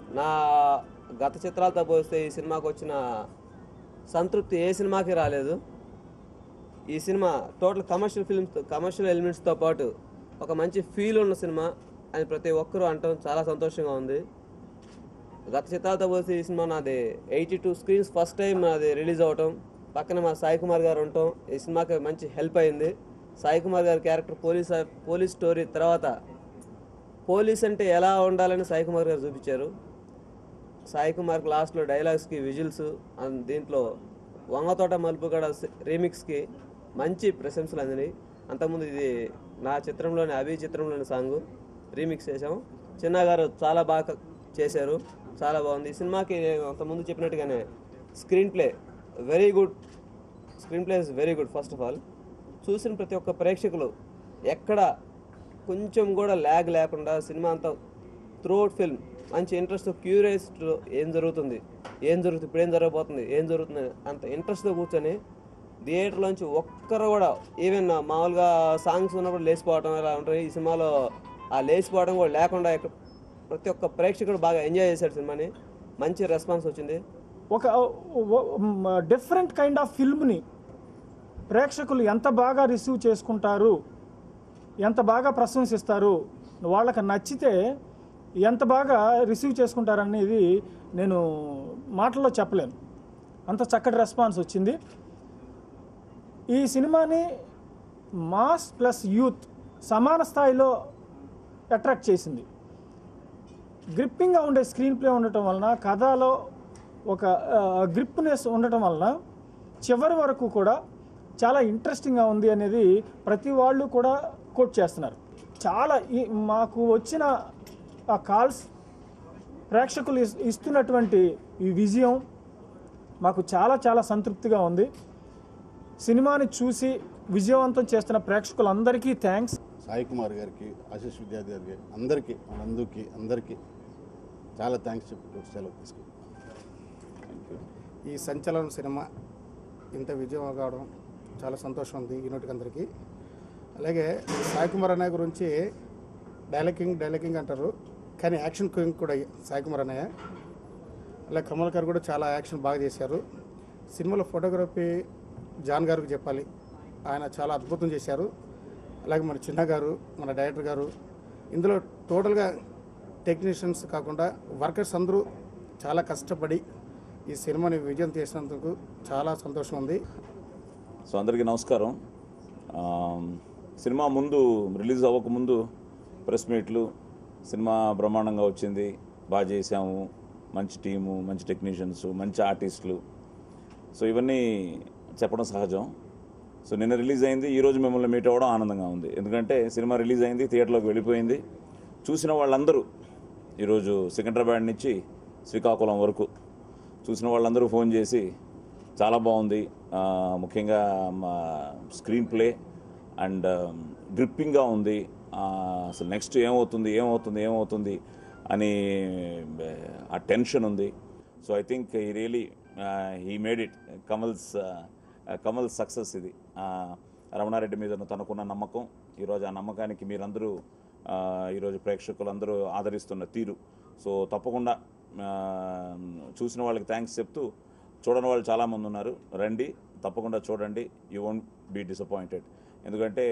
నా గత చిత్రాలతో పోలిస్తే ఈ సినిమాకి వచ్చిన సంతృప్తి ఏ సినిమాకి రాలేదు ఈ సినిమా టోటల్ కమర్షియల్ ఫిల్మ్స్ కమర్షియల్ ఎలిమెంట్స్తో పాటు ఒక మంచి ఫీల్ ఉన్న సినిమా అని ప్రతి ఒక్కరూ అంటాం చాలా సంతోషంగా ఉంది గత చిత్రాలతో పోలిస్తే ఈ సినిమా నాది eighty two screens first time నాది రిలీజ్ అవటం పక్కన మా సాయి కుమార్ గారు ఉండటం ఈ సినిమాకి మంచి హెల్ప్ అయింది సాయి కుమార్ గారి క్యారెక్టర్ పోలీస్ పోలీస్ స్టోరీ తర్వాత పోలీస్ అంటే ఎలా ఉండాలని సాయి కుమార్ గారు చూపించారు సాయి కుమార్ లాస్ట్లో డైలాగ్స్కి విజిల్స్ అండ్ దీంట్లో వంగతోట మలుపుగడ రీమిక్స్కి మంచి ప్రశంసలు అందినాయి అంతకుముందు ఇది నా చిత్రంలోని అభి చిత్రంలోని సాంగ్ రీమిక్స్ చేసాం చిన్న గారు చాలా బాగా చేశారు చాలా బాగుంది ఈ సినిమాకి నేను అంతకుముందు చెప్పినట్టుగానే screen play very good screen play is very good first of all చూసిన ప్రతి ఒక్క ప్రేక్షకులు ఎక్కడ కొంచెం కూడా ల్యాగ్ లేకుండా సినిమా అంతా త్రూఅవుట్ ఫిల్మ్ మంచి ఇంట్రెస్ట్ క్యూరియస్తో ఏం జరుగుతుంది ఏం జరుగుతుంది ఇప్పుడు ఏం జరగబోతుంది ఏం జరుగుతుంది అంత ఇంట్రెస్ట్తో కూర్చొని థియేటర్లోంచి ఒక్కరు కూడా ఈవెన్ మామూలుగా సాంగ్స్ ఉన్నప్పుడు లేచిపోవడం ఇలా ఉంటాయి ఈ సినిమాలో ఆ లేచిపోవడం కూడా లేకుండా ఎక్క- ప్రతి ఒక్క ప్రేక్షకుడు బాగా ఎంజాయ్ చేశాడు సినిమాని మంచి రెస్పాన్స్ వచ్చింది ఒక డిఫరెంట్ కైండ్ ఆఫ్ ఫిల్మ్ని ప్రేక్షకులు ఎంత బాగా రిసీవ్ చేసుకుంటారు ఎంత బాగా ప్రశంసిస్తారు వాళ్ళకి నచ్చితే ఎంత బాగా రిసీవ్ చేసుకుంటారనేది నేను మాటల్లో చెప్పలేను అంత చక్కటి రెస్పాన్స్ వచ్చింది ఈ సినిమాని మాస్ ప్లస్ యూత్ సమాన స్థాయిలో అట్రాక్ట్ చేసింది గ్రిప్పింగ్గా ఉండే స్క్రీన్ ప్లే ఉండటం వలన కథలో ఒక గ్రిప్నెస్ ఉండటం వలన చివరి వరకు కూడా చాలా ఇంట్రెస్టింగ్గా ఉంది అనేది ప్రతి వాళ్ళు కూడా కోట్ చేస్తున్నారు చాలా ఈ మాకు వచ్చిన ఆ కాల్స్ ప్రేక్షకులు ఇస్- ఇస్తున్నటువంటి ఈ విజయం మాకు చాలా చాలా సంతృప్తిగా ఉంది సినిమాని చూసి విజయవంతం చేస్తున్న ప్రేక్షకులందరికీ థ్యాంక్స్ సాయి కుమార్ గారికి ఆశీష్ విద్యార్థి గారికి అందరికీ నందుకి అందరికీ చాలా థ్యాంక్స్ చెప్పుకుంటూ సెలవు తీసుకుంటాం థ్యాంక్ యూ ఈ సంచలనం సినిమా ఇంత విజయం కావడం చాలా సంతోషం ఉంది యూనిట్కి అందరికీ అలాగే సాయి కుమార్ అన్నయ్య గురించి డైలాగింగ్ డైలాగింగ్ అంటారు కానీ యాక్షన్ క్వీన్ కూడా సాయి కుమార్ అన్నయ్య అలాగే కమల్ గారు కూడా చాలా యాక్షన్ బాగా చేశారు సినిమాలో ఫోటోగ్రఫీ జాన్ గారికి చెప్పాలి ఆయన చాలా అద్భుతం చేశారు అలాగే మన చిన్న గారు మన డైరెక్టర్ గారు ఇందులో టోటల్గా టెక్నీషియన్స్ కాకుండా వర్కర్స్ అందరూ చాలా కష్టపడి ఈ సినిమాని విజయం చేసినందుకు చాలా సంతోషం ఉంది సో అందరికీ నమస్కారం ఆమ్, సినిమా ముందు రిలీజ్ అవ్వకముందు ప్రెస్ మీట్లు సినిమా బ్రహ్మాండంగా వచ్చింది బాగా చేసాము మంచి టీము మంచి టెక్నీషియన్స్ మంచి ఆర్టిస్టులు సో ఇవన్నీ చెప్పడం సహజం సో నిన్న రిలీజ్ అయింది ఈరోజు మిమ్మల్ని మీట్ అవ్వడం ఆనందంగా ఉంది ఎందుకంటే సినిమా రిలీజ్ అయింది థియేటర్లోకి వెళ్ళిపోయింది చూసిన వాళ్ళందరూ ఈరోజు సికింద్రాబాద్ నుంచి శ్రీకాకుళం వరకు చూసిన వాళ్ళందరూ ఫోన్ చేసి చాలా బాగుంది ఆ, ముఖ్యంగా మా స్క్రీన్ ప్లే అండ్ గ్రిప్పింగ్గా ఉంది ఆ, అసలు నెక్స్ట్ ఏమవుతుంది ఏమవుతుంది ఏమవుతుంది అని ఆ టెన్షన్ ఉంది సో ఐ థింక్ ఈ really he made it Kamal's Kamal success ఇది ఆ, రమణారెడ్డి మీద తనకున్న నమ్మకం ఈరోజు ఆ నమ్మకానికి మీరందరూ ఆ, ఈరోజు ప్రేక్షకులందరూ ఆదరిస్తున్న తీరు సో తప్పకుండా ఆ, చూసిన వాళ్ళకి థ్యాంక్స్ చెప్తూ చూడని వాళ్ళు చాలామంది ఉన్నారు రండి తప్పకుండా చూడండి యూ వోంట్ బీ డిసప్పాయింటెడ్ ఎందుకంటే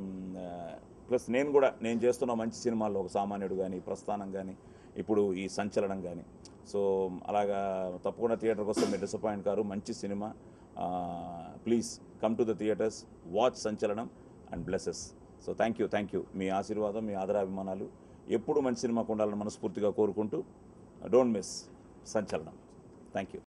ప్లస్ నేను కూడా నేను చేస్తున్న మంచి సినిమాల్లో ఒక సామాన్యుడు కానీ ప్రస్థానం కానీ ఇప్పుడు ఈ సంచలనం కానీ సో అలాగా తప్పకుండా థియేటర్కి వస్తే మీరు డిసప్పాయింట్ కారు మంచి సినిమా please come to the theatres watch Sanchalanam and blesses so thank you thank you మీ ఆశీర్వాదం మీ ఆదరాభిమానాలు ఎప్పుడు మంచి సినిమాకు ఉండాలని మనస్ఫూర్తిగా కోరుకుంటూ don't miss Sanchalanam thank you